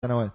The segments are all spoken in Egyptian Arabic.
سنوات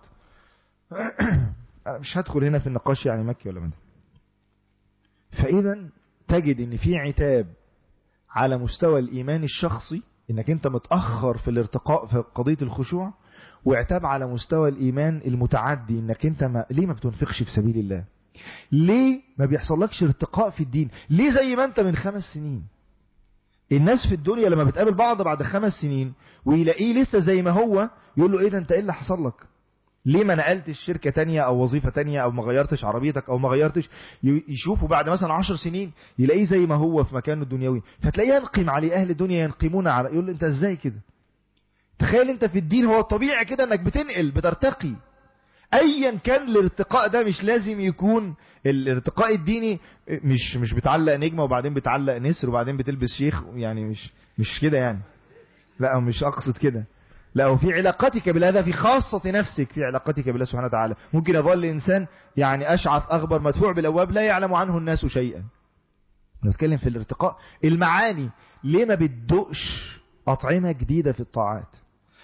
مش هدخل هنا في النقاش يعني مكي ولا مدني فإذا تجد ان في عتاب على مستوى الإيمان الشخصي انك انت متأخر في الارتقاء في قضية الخشوع وعتاب على مستوى الإيمان المتعدي انك انت ما ليه ما بتنفقش في سبيل الله ليه ما بيحصلكش ارتقاء في الدين ليه زي ما انت من خمس سنين الناس في الدنيا لما بتقابل بعض بعد خمس سنين ويلاقيه لسه زي ما هو يقول له ايه ده انت ايه اللي حصل لك ليه ما نقلتش شركة تانية او وظيفة تانية او ما غيرتش عربيتك او ما غيرتش يشوفوا بعد مثلا عشر سنين يلاقيه زي ما هو في مكانه الدنيوي فتلاقيه ينقم عليه اهل الدنيا ينقمون على يقول له انت ازاي كده تخيل انت في الدين هو الطبيعي كده انك بتنقل بترتقي ايا كان الارتقاء ده مش لازم يكون الارتقاء الديني مش مش بتعلق نجمه وبعدين بتعلق نسر وبعدين بتلبس شيخ يعني مش مش كده يعني لا مش اقصد كده لا وفي علاقتك بالله هذا في خاصة نفسك في علاقتك بالله سبحانه وتعالى ممكن يظل إنسان يعني أشعث أغبر مدفوع بالأبواب لا يعلم عنه الناس شيئا نتكلم في الارتقاء المعاني ليه ما بتدقش أطعمة جديدة في الطاعات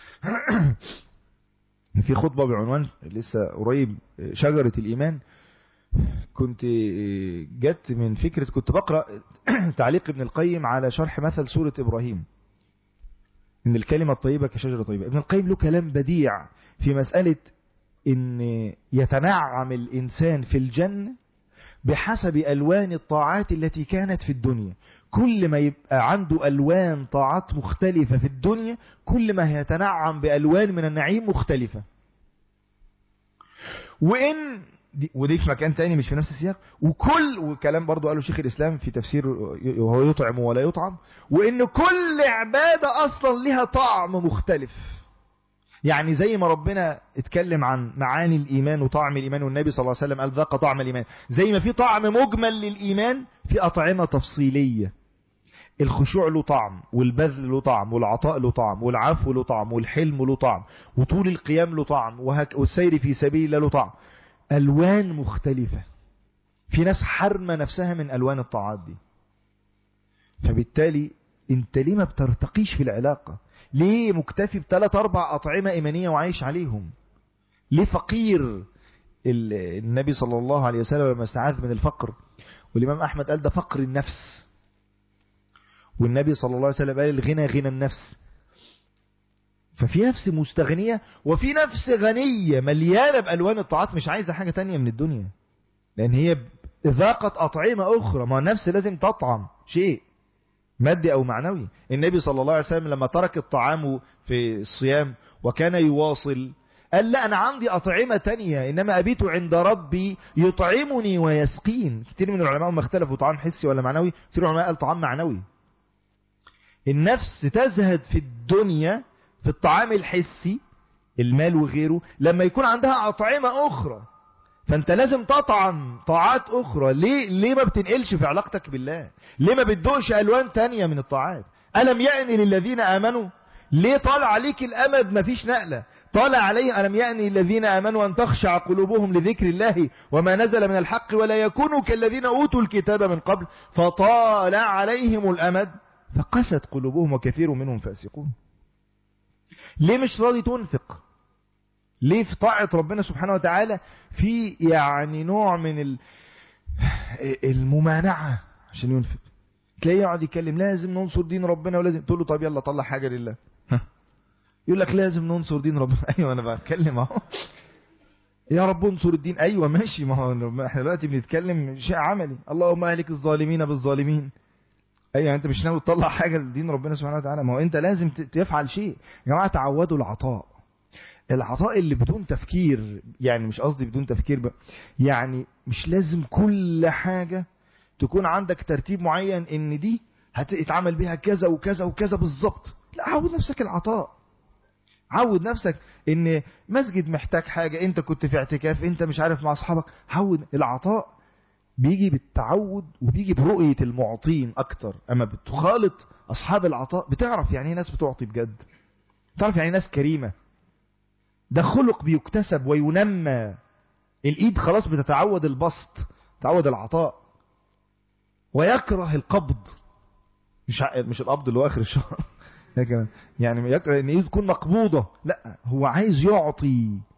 في خطبة بعنوان لسه قريب شجرة الإيمان كنت جت من فكرة كنت بقرأ تعليق ابن القيم على شرح مثل سورة إبراهيم إن الكلمة الطيبة كشجرة طيبة ابن القيم له كلام بديع في مسألة إن يتنعم الإنسان في الجنة بحسب ألوان الطاعات التي كانت في الدنيا كل ما يبقى عنده ألوان طاعات مختلفة في الدنيا كل ما يتنعم بألوان من النعيم مختلفة وإن دي ودي في مكان تاني مش في نفس السياق وكل وكلام برضو قاله شيخ الإسلام في تفسير وهو يطعم ولا يطعم وإن كل عبادة أصلا لها طعم مختلف يعني زي ما ربنا اتكلم عن معاني الإيمان وطعم الإيمان والنبي صلى الله عليه وسلم قال ذاق طعم الإيمان زي ما في طعم مجمل للإيمان في أطعمة تفصيلية الخشوع له طعم والبذل له طعم والعطاء له طعم والعفو له طعم والحلم له طعم وطول القيام له طعم والسير في سبيل الله له طعم ألوان مختلفة في ناس حرمة نفسها من ألوان الطاعات دي فبالتالي انت ليه ما بترتقيش في العلاقة ليه مكتفي بثلاث أربع أطعمة إيمانية وعايش عليهم ليه فقير النبي صلى الله عليه وسلم لما استعاذ من الفقر والإمام أحمد قال ده فقر النفس والنبي صلى الله عليه وسلم قال الغنى غنى النفس ففي نفس مستغنية وفي نفس غنية مليانة بألوان الطاعات مش عايزة حاجة تانية من الدنيا لأن هي ذاقت أطعمة أخرى ما النفس لازم تطعم شيء مادي أو معنوي النبي صلى الله عليه وسلم لما ترك الطعام في الصيام وكان يواصل قال لا أنا عندي أطعمة تانية إنما أبيت عند ربي يطعمني ويسقين كتير من العلماء ما اختلفوا طعام حسي ولا معنوي كتير من العلماء قال طعام معنوي النفس تزهد في الدنيا في الطعام الحسي المال وغيره لما يكون عندها أطعمة أخرى فأنت لازم تطعم طاعات أخرى ليه, ليه ما بتنقلش في علاقتك بالله ليه ما بتدوقش ألوان تانية من الطاعات ألم يأني للذين آمنوا ليه طالع عليك الأمد ما فيش نقلة طالع عليه ألم يأني الذين آمنوا أن تخشع قلوبهم لذكر الله وما نزل من الحق ولا يكونوا كالذين أوتوا الكتاب من قبل فطال عليهم الأمد فقست قلوبهم وكثير منهم فاسقون ليه مش راضي تنفق ليه في طاعة ربنا سبحانه وتعالى في يعني نوع من الممانعة عشان ينفق تلاقيه يقعد يتكلم لازم ننصر دين ربنا ولازم تقول له طب يلا طلع حاجة لله يقول لك لازم ننصر دين ربنا ايوه انا بتكلم اهو يا رب انصر الدين ايوه ماشي ما هو احنا دلوقتي بنتكلم شيء عملي اللهم اهلك الظالمين بالظالمين ايوه انت مش ناوي تطلع حاجه لدين ربنا سبحانه وتعالى ما هو انت لازم تفعل شيء يا جماعه تعودوا العطاء العطاء اللي بدون تفكير يعني مش قصدي بدون تفكير بقى يعني مش لازم كل حاجه تكون عندك ترتيب معين ان دي هتتعمل بيها كذا وكذا وكذا بالظبط لا عود نفسك العطاء عود نفسك ان مسجد محتاج حاجه انت كنت في اعتكاف انت مش عارف مع اصحابك عود العطاء بيجي بالتعود وبيجي برؤية المعطين أكتر أما بتخالط أصحاب العطاء بتعرف يعني ناس بتعطي بجد بتعرف يعني ناس كريمة ده خلق بيكتسب وينمى الإيد خلاص بتتعود البسط تعود العطاء ويكره القبض مش مش القبض اللي هو آخر الشهر لكن يعني يكره ان ايده تكون مقبوضة لا هو عايز يعطي